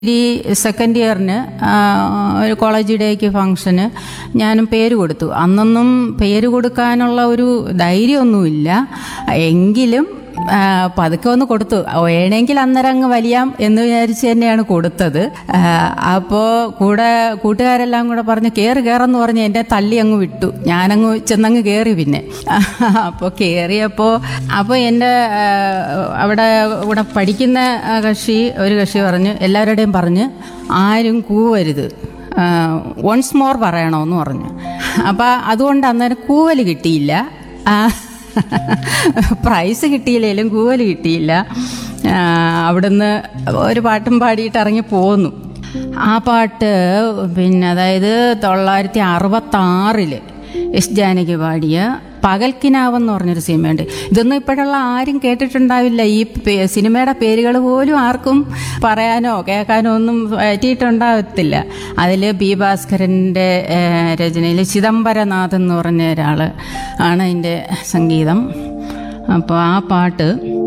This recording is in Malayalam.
ഡിഗ്രി സെക്കൻഡ് ഇയറിന് ആ, ഒരു കോളേജ് ഡേക്ക് ഫംഗ്ഷന് ഞാനും പേര് കൊടുത്തു അന്നൊന്നും പേര് കൊടുക്കാനുള്ള ഒരു ധൈര്യമൊന്നുമില്ല എങ്കിലും ആ, പതുക്കെ ഒന്ന് കൊടുത്തു വേണമെങ്കിൽ അന്നേരം അങ്ങ് വലിയാം എന്ന് വിചാരിച്ച് തന്നെയാണ് കൊടുത്തത് അപ്പോൾ കൂടെ കൂട്ടുകാരെല്ലാം കൂടെ പറഞ്ഞ് കയറി കയറെന്ന് പറഞ്ഞ് എന്നെ തള്ളി അങ്ങ് വിട്ടു ഞാനങ്ങ് ചെന്നങ്ങ് കയറി പിന്നെ അപ്പോൾ കയറിയപ്പോൾ അപ്പോൾ എൻ്റെ ആ, അവിടെ കൂടെ പഠിക്കുന്ന ആ, കക്ഷി ഒരു കക്ഷി പറഞ്ഞ് എല്ലാവരുടെയും പറഞ്ഞ് ആരും കൂവരുത് വൺസ് മോർ പറയണമെന്ന് പറഞ്ഞു അപ്പം അതുകൊണ്ട് അന്നേരം കൂവൽ കിട്ടിയില്ല ആ, പ്രൈസ് കിട്ടിയില്ലെങ്കിലും കൂവൽ കിട്ടിയില്ല ആ, അവിടുന്ന് ഒരു പാട്ടും പാടിയിട്ട് ഇറങ്ങി പോന്നു ആ പാട്ട് പിന്നെ അതായത് തൊള്ളായിരത്തി അറുപത്താറില് എസ് ജാനകി പാടിയ പകൽക്കിനാവെന്ന് പറഞ്ഞൊരു സിനിമയുണ്ട് ഇതൊന്നും ഇപ്പോഴുള്ള ആരും കേട്ടിട്ടുണ്ടാവില്ല ഈ പേ- സിനിമയുടെ പേരുകൾ പോലും ആർക്കും പറയാനോ കേൾക്കാനോ ഒന്നും പറ്റിയിട്ടുണ്ടാകത്തില്ല അതിൽ ബി ഭാസ്കരൻ്റെ രചനയിൽ ചിദംബരനാഥ് എന്ന് പറഞ്ഞ ഒരാൾ ആണ് അതിൻ്റെ സംഗീതം അപ്പോൾ ആ പാട്ട്